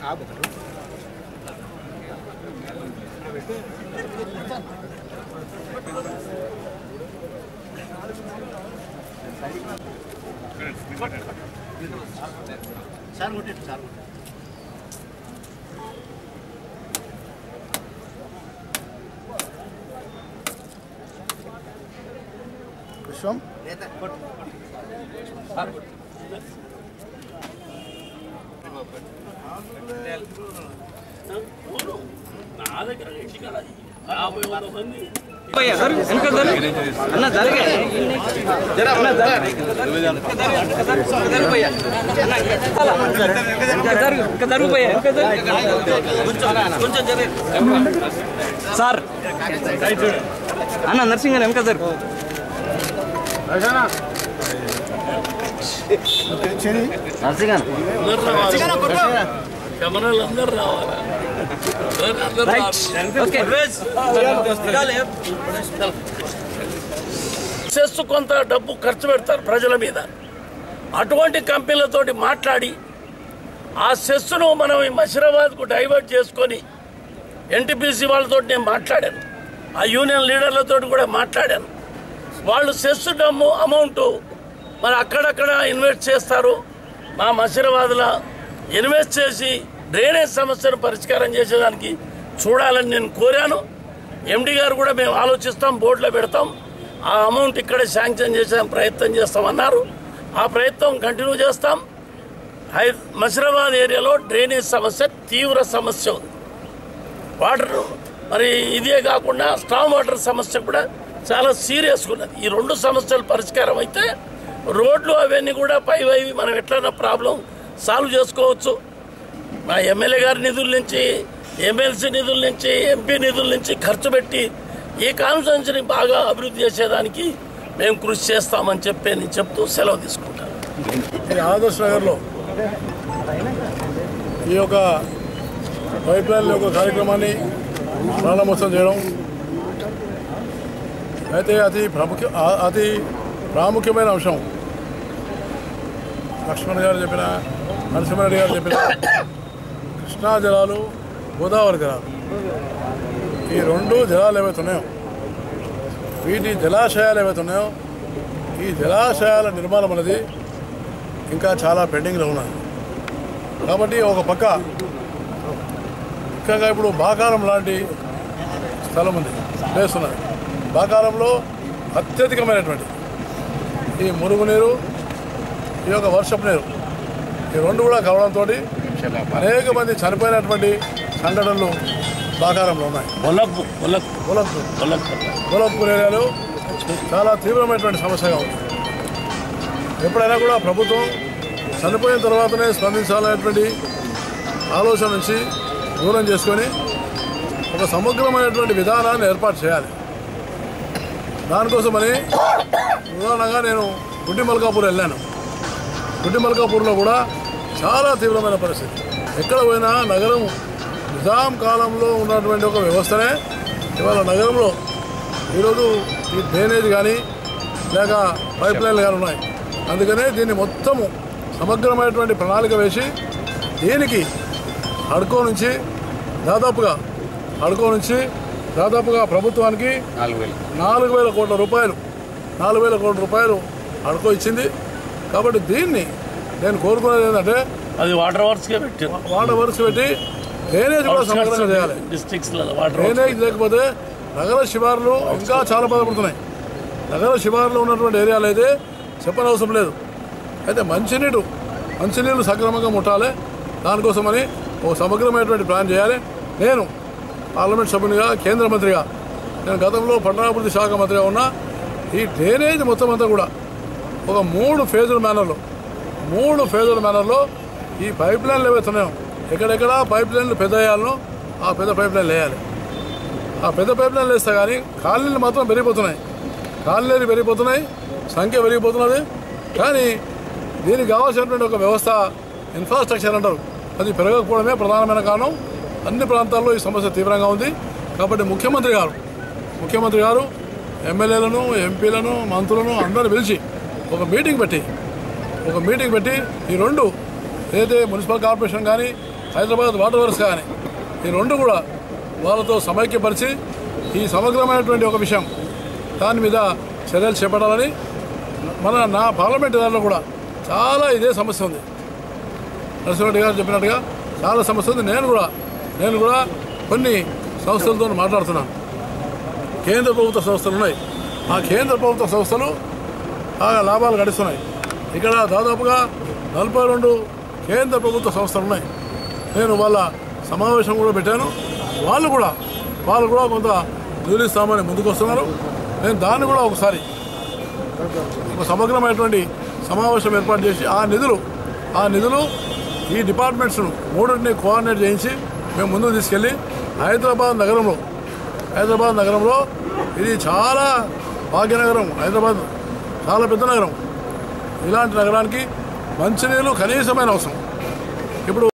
Sir కొట్టండి sir విశ్వం నా దగ్గర ఇంటికాడ యాభై వంద మంది అన్న జరిగే అన్న జరుగు ఇంకా జరుగు పోయా ఇంకా జరుగు కొంచెం జరుగు సార్ అన్న నర్సింగ్ వెనక జరుగు నర్సింగ్ అందరు రావాలి కెమెరాలు అందరు రావాలా అందరు రావాలి. ఓకే సెస్ కొంత డబ్బు ఖర్చు పెడతారు ప్రజల మీద అటువంటి కంపెనీలతోటి మాట్లాడి ఆ సెస్సును మనం ఈ మషిరాబాద్కు డైవర్ట్ చేసుకొని ఎన్టీపీసీ వాళ్ళతో నేను మాట్లాడాను ఆ యూనియన్ లీడర్లతో కూడా మాట్లాడాను వాళ్ళు సెస్ డమ్ము అమౌంట్ మరి అక్కడక్కడ ఇన్వెస్ట్ చేస్తారు మా మషిరాబాద్లో ఇన్వెస్ట్ చేసి డ్రైనేజ్ సమస్యను పరిష్కారం చేసేదానికి చూడాలని నేను కోరాను ఎండి గారు కూడా మేము ఆలోచిస్తాం బోర్డులో పెడతాం ఆ అమౌంట్ ఇక్కడే శాంక్షన్ చేసే ప్రయత్నం చేస్తామన్నారు ఆ ప్రయత్నం కంటిన్యూ చేస్తాం హై మసిరాబాద్ ఏరియాలో డ్రైనేజ్ సమస్య తీవ్ర సమస్య ఉంది వాటర్ మరి ఇదే కాకుండా స్టామ్ వాటర్ సమస్య కూడా చాలా సీరియస్గా ఉన్నది ఈ రెండు సమస్యలు పరిష్కారం అయితే రోడ్లు అవన్నీ కూడా పై వైవి మనం ఎట్లన్నా ప్రాబ్లం సాల్వ్ చేసుకోవచ్చు మా ఎమ్మెల్యే గారి నిధుల నుంచి ఎమ్మెల్సీ నిధుల నుంచి ఎంపీ నిధుల నుంచి ఖర్చు పెట్టి ఈ కాన్ఫరెన్స్ని బాగా అభివృద్ధి చేసేదానికి మేము కృషి చేస్తామని చెప్పి నేను చెప్తూ సెలవు తీసుకుంటాను ఈ ఆదర్శ్ నగర్లో ఈ యొక్క పైప్ లైన్ యొక్క కార్యక్రమాన్ని ప్రారంభోత్సవం చేయడం అయితే అతి ప్రాముఖ్య ఆ- అతి ప్రాముఖ్యమైన అంశం లక్ష్మణ్ గారు చెప్పిన నరసింహారెడ్డి గారు చెప్పిన కృష్ణా జలాలు గోదావరి జలాలు ఈ రెండు జలాలు ఏవైతే ఉన్నాయో వీటి జలాశయాలు ఏవైతే ఉన్నాయో ఈ జలాశయాల నిర్మాణం అనేది ఇంకా చాలా పెండింగ్లో ఉన్నాయి కాబట్టి ఒక పక్క ముఖ్యంగా ఇప్పుడు బాకారం లాంటి స్థలం ఉంది ప్లేస్ ఉన్నది బాకారంలో అత్యధికమైనటువంటి ఈ మురుగునీరు ఈ యొక్క వర్షపు నీరు ఈ రెండు కూడా కలవడంతో అనేక మంది చనిపోయినటువంటి సంఘటనలు బాకారంలో ఉన్నాయి పొలకు పొలకు గోలక్పూర్ పొలకు గోలక్పూర్ ఏరియాలో చాలా తీవ్రమైనటువంటి సమస్యగా ఉంది ఎప్పుడైనా కూడా ప్రభుత్వం చనిపోయిన తర్వాతనే స్పందించాలనేటువంటి ఆలోచన నుంచి దూరం చేసుకొని ఒక సమగ్రమైనటువంటి విధానాన్ని ఏర్పాటు చేయాలి దానికోసమని ఉదాహరణగా నేను గుడ్డి మల్కాపూర్ వెళ్ళాను గుడ్డి మల్కాపూర్లో కూడా చాలా తీవ్రమైన పరిస్థితి ఎక్కడ పోయినా నగరం నిజాం కాలంలో ఉన్నటువంటి ఒక వ్యవస్థనే ఇవాళ నగరంలో ఈరోజు ఈ డ్రైనేజ్ కానీ లేక పైప్ లైన్లు కానీ ఉన్నాయి అందుకనే దీన్ని మొత్తము సమగ్రమైనటువంటి ప్రణాళిక వేసి దీనికి అడుకో నుంచి దాదాపుగా అడుకో నుంచి దాదాపుగా ప్రభుత్వానికి నాలుగు వేల కోట్ల రూపాయలు నాలుగు వేల కోట్ల రూపాయలు అడుకో ఇచ్చింది కాబట్టి దీన్ని నేను కోరుకునేది ఏంటంటే అది వాటర్ వర్క్స్కే పెట్టారు వాటర్ వర్క్స్ పెట్టి డ్రైనేజ్ కూడా సమగ్రంగా చేయాలి డిస్ట్రిక్ట్స్ వాటర్ డ్రైనేజ్ లేకపోతే నగర శివార్లు ఇంకా చాలా బాధపడుతున్నాయి నగర శివార్లో ఉన్నటువంటి ఏరియాలు అయితే చెప్పనవసరం లేదు అయితే మంచినీరు మంచినీళ్ళు సక్రమంగా ముట్టాలి దానికోసమని ఒక సమగ్రమైనటువంటి ప్లాన్ చేయాలి నేను పార్లమెంట్ సభ్యునిగా కేంద్ర మంత్రిగా నేను గతంలో పట్టణాభివృద్ధి శాఖ మంత్రిగా ఉన్నా ఈ డ్రైనేజ్ మొత్తం అంతా కూడా ఒక మూడు ఫేజుల మేనర్లో మూడు ఫేజుల మేనర్లో ఈ పైప్ లైన్లు ఏవైతే ఉన్నాయో ఎక్కడెక్కడ పైప్ లైన్లు పెద్ద వేయాలనో ఆ పెద్ద పైప్ లైన్లు వేయాలి ఆ పెద్ద పైప్ లైన్లు వేస్తే కానీ కాలనీలు మాత్రం పెరిగిపోతున్నాయి కాలనీలు పెరిగిపోతున్నాయి సంఖ్య పెరిగిపోతున్నది కానీ దీనికి కావాల్సినటువంటి ఒక వ్యవస్థ ఇన్ఫ్రాస్ట్రక్చర్ అంటారు అది పెరగకపోవడమే ప్రధానమైన కారణం అన్ని ప్రాంతాల్లో ఈ సమస్య తీవ్రంగా ఉంది కాబట్టి ముఖ్యమంత్రి గారు ముఖ్యమంత్రి గారు ఎమ్మెల్యేలను ఎంపీలను మంత్రులను అందరిని పిలిచి ఒక మీటింగ్ పెట్టి ఒక మీటింగ్ పెట్టి ఈ రెండు ఏదైతే మున్సిపల్ కార్పొరేషన్ కానీ హైదరాబాద్ వాటర్ వర్క్స్ కానీ ఈ రెండు కూడా వాళ్ళతో సమైక్యపరిచి ఈ సమగ్రమైనటువంటి ఒక విషయం దాని మీద చర్యలు చేపట్టాలని మన నా పార్లమెంట్ దానిలో కూడా చాలా ఇదే సమస్య ఉంది నరసింహరెడ్డి గారు చెప్పినట్టుగా చాలా సమస్య ఉంది నేను కూడా నేను కూడా కొన్ని సంస్థలతో మాట్లాడుతున్నాను కేంద్ర ప్రభుత్వ సంస్థలు ఉన్నాయి ఆ కేంద్ర ప్రభుత్వ సంస్థలు బాగా లాభాలు గడిస్తున్నాయి ఇక్కడ దాదాపుగా నలభై రెండు కేంద్ర ప్రభుత్వ సంస్థలు ఉన్నాయి నేను వాళ్ళ సమావేశం కూడా పెట్టాను వాళ్ళు కూడా వాళ్ళు కూడా కొంత నిధులు ఇస్తామని ముందుకు వస్తున్నారు నేను దాన్ని కూడా ఒకసారి ఒక సమగ్రమైనటువంటి సమావేశం ఏర్పాటు చేసి ఆ నిధులు ఆ నిధులు ఈ డిపార్ట్మెంట్స్ను మూడింటిని కోఆర్డినేట్ చేయించి మేము ముందుకు తీసుకెళ్ళి హైదరాబాద్ నగరంలో హైదరాబాద్ నగరంలో ఇది చాలా భాగ్యనగరం హైదరాబాద్ చాలా పెద్ద నగరం ఇలాంటి నగరానికి మంచినీళ్ళు కనీసమైన అవసరం ఇప్పుడు